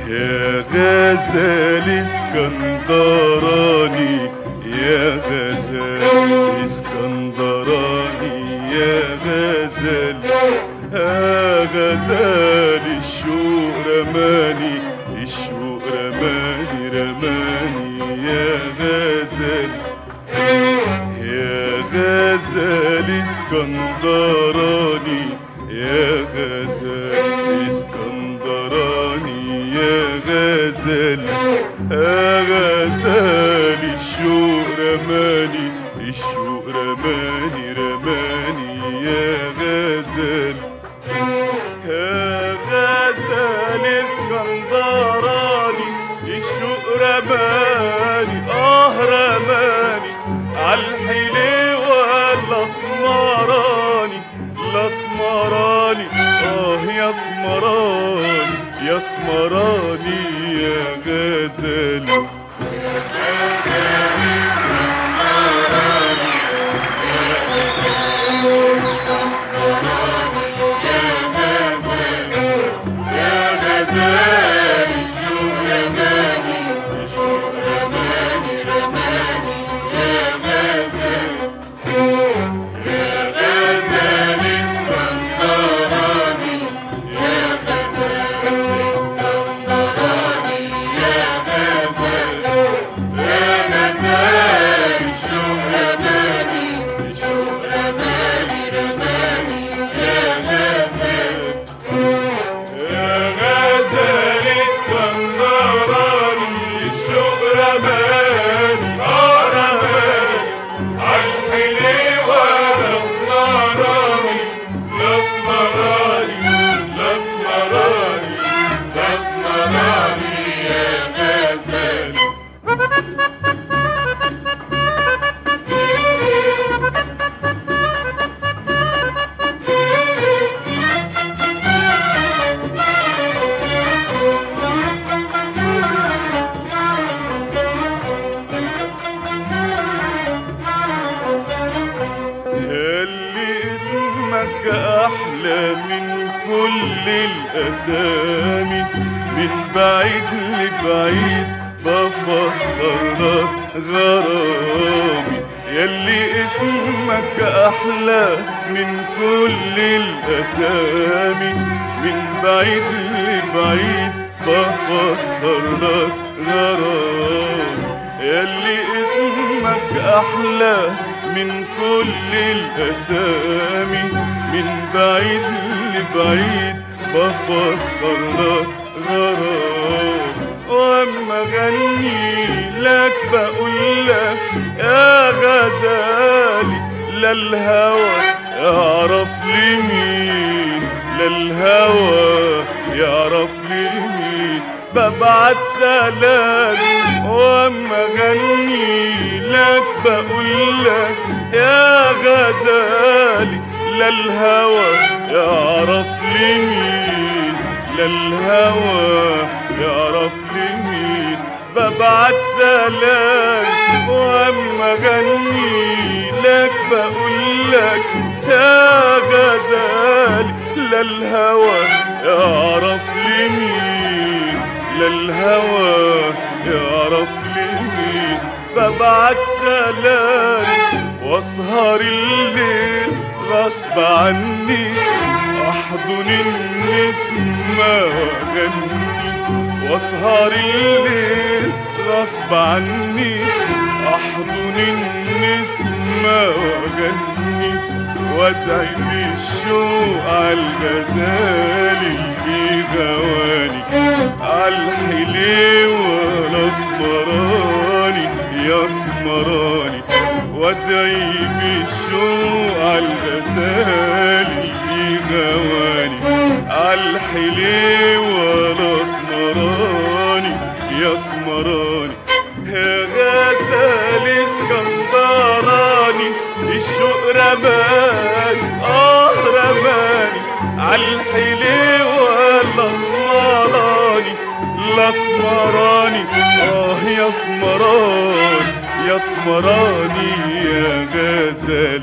يا غزال اسكندراني يا غزال اسكندراني يا غزال يا غزال الشوق رماني الشوق رماني رماني يا غزال يا غزال اسكندراني يا غزال اسكندراني يا غزال يا غزال الشوق رماني الشوق رماني رماني يا غزال يا غزال اسكندراني الشوق رماني اه رماني عالحليوة الاسمراني الاسمراني اه يا اسمراني يا اسمراني يا غزال يا غزال اسكندراني الشوق رماني اه رماني عالحليوة الاسمراني الاسمراني الاسمراني الاسمراني يا غزال اللي اسمك احلى من كل الاسامي من بعيد لبعيد بفسر لك غرامي يلي اسمك احلى من كل الاسامي من بعيد لبعيد بفسر لك غرامي يلي اسمك احلى من كل الاسامي من بعيد لبعيد بفسر لك غرام واما غني لك بقول لك يا غزالي لا الهوى يعرف لي مين لا الهوى يعرف لي مين ببعت سلام واما غني لك بقول لك يا غزالي لا الهوى يعرف لي مين لا الهوى يعرف لي مين ببعت سلام واما غني لك بقول لك يا غزالي لا الهوى يعرف لي مين لا الهوى يعرف لي مين ببعت سلام واسهر الليل غصب عني احضن النسمة واغني واسهر الليل غصب عني احضن النسمة واغني وادعي بالشوق عالغزال اللي غواني عالحليوة الاسمراني يا اسمراني وادعي بالشوق عالغزال اللي غواني عالحليوة الاسمراني يا اسمراني يا غزال اسكندراني الشوق رماني اه رماني عالحليوة الاسمراني الاسمراني اه يا اسمراني يا اسمراني يا غزال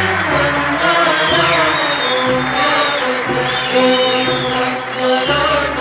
اسكندراني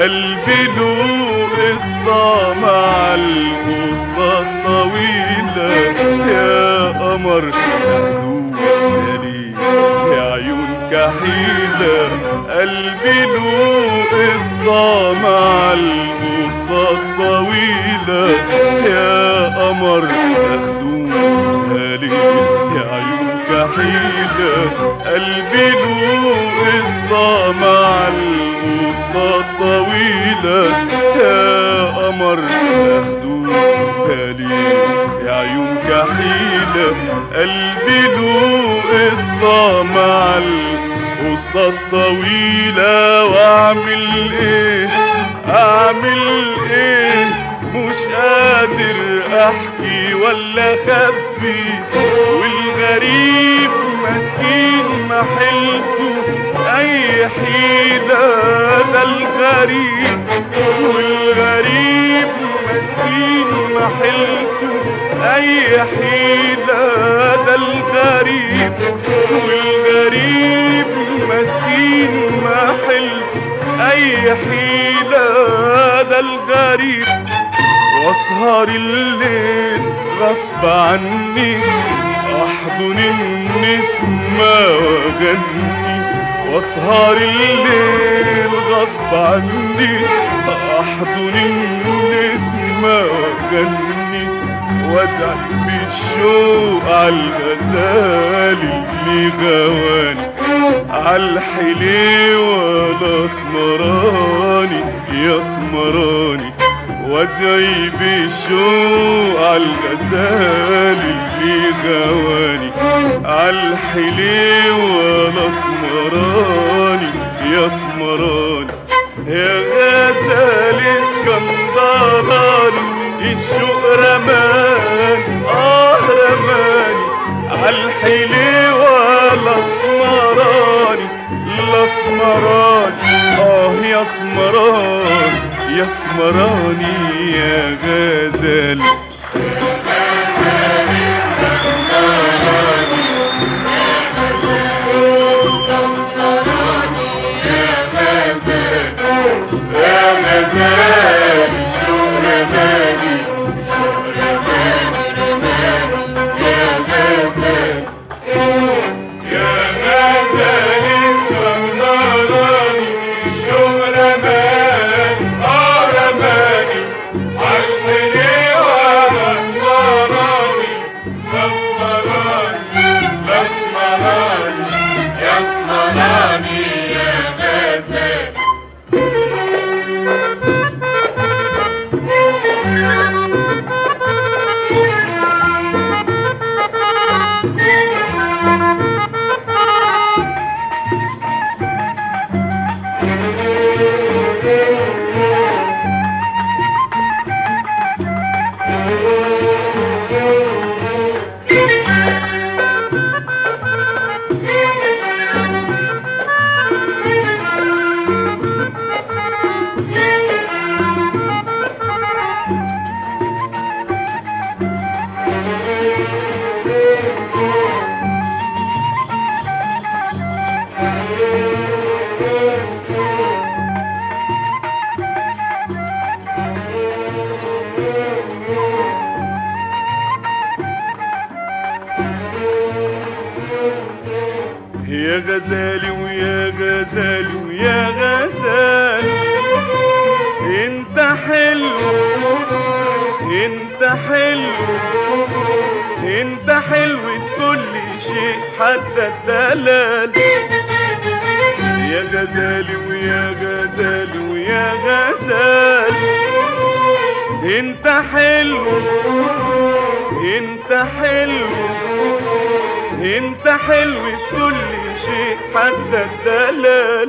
قلبي له قصة مع القصة الطويلة يا قمر مخدوع ليه يا عيون كحيلة قلبي له قصة مع القصة الطويلة يا قمر مخدوع ليه يا عيون كحيلة قلبي له قصة مع القصة الطويلة يا قمر مخدوع ليه يا عيون كحيلة قلبي له قصة مع القصة الطويلة واعمل ايه اعمل ايه مش قادر احكي ولا اخبي والغريب مسكين ما حلته اي حيلة ده الغريب والغريب مسكين ما حلته اي حيلة ده الغريب والغريب مسكين ما حلته اي حيلة ده الغريب واسهر الليل غصب عني احضن النسمة واغني واسهر الليل غصب عني احضن النسمة واغني وادعي بالشوق عالغزال اللي غواني عالحليوة الاسمراني يا اسمراني وادعي بالشوق عالغزال اللي غواني عالحليوة الاسمراني يا اسمراني يا غزال اسكندراني الشوق رماني اه رماني عالحليوة الاسمراني الاسمراني اه يا اسمراني يا اسمراني يا غزال يا غزال الشوق رماني الشوق رماني رماني يا غزال يا غزال اسكندراني الشوق رماني اه رماني عالحليوة الاسمراني الاسمراني الاسمراني يا اسمراني يا غزال يا غزالي ويا غزالي ويا غزالي انت حلو انت حلو انت حلو كل شيء حتى الدلال يا غزالي ويا غزالي ويا غزالي انت حلو انت حلو انت حلو في كل شيء حتى الدلال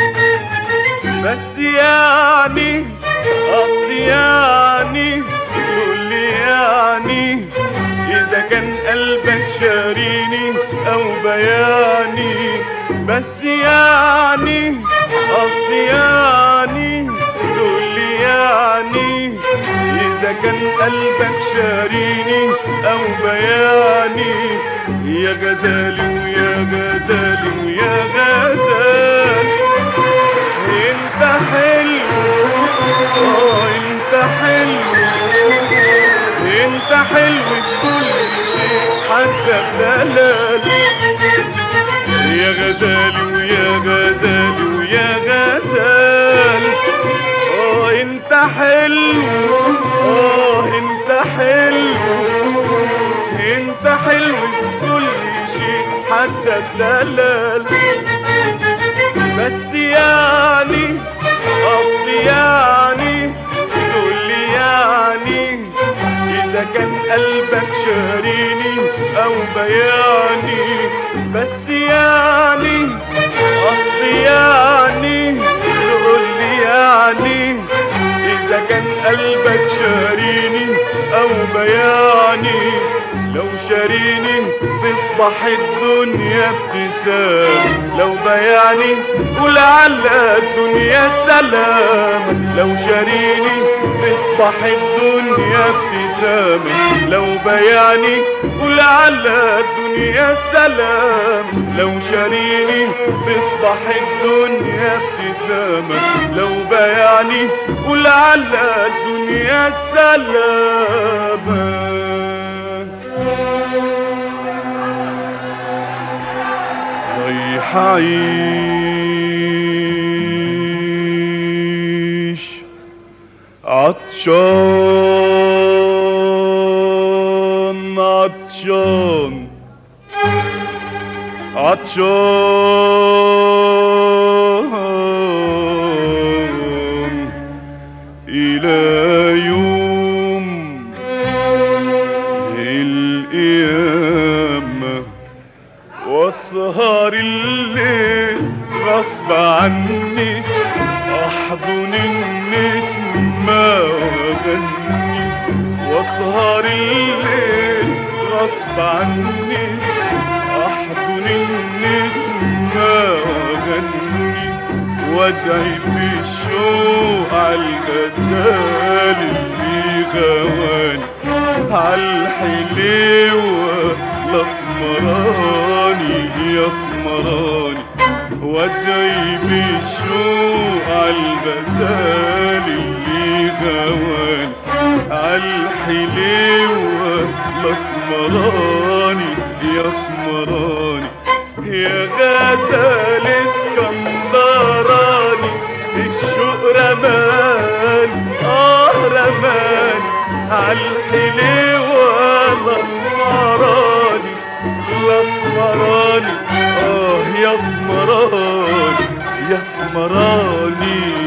بس يعني قصدي يعني تقول لي يعني اذا كان قلبك شاريني او بياني بس يعني قصدي يعني تقول لي يعني اذا كان قلبك شاريني او بياني يا غزالي ويا غزالي ويا غزال انت حلو اه انت حلو انت حلو في كل شيء حتى الدلال يا غزالي ويا غزالي ويا غزال اه انت حلو اه انت حلو انت حلو في كل شيء حتى الدلال بس يعني قصدي يعني تقول لي يعني اذا كان قلبك شاريني او بياني بس يعني قصدي يعني تقول لي يعني اذا كان قلبك شاريني او بياني لو شاريني تصبح الدنيا ابتسام لو بياني ولعل الدنيا سلام لو شاريني تصبح الدنيا ابتسام لو بياني ولعل الدنيا سلام لو شاريني تصبح الدنيا ابتسامة لو بياني ولعل الدنيا سلامة رايح اعيش عطشان عطشان عطشان إلى يوم القيامة واسهر الليل غصب عني احضن النسمة واغني واسهر الليل غصب عني احضن النسمة واغني وادعي بالشوق عالغزال اللي غواني عالحليوة الاسمراني يا اسمراني وادعي بالشوق عالغزال اللي غواني عالحليوة الاسمراني يا اسمراني يا غزال اسكندراني الشوق رماني اه رماني عالحليوة الاسمراني الاسمراني اه يا اسمراني يا اسمراني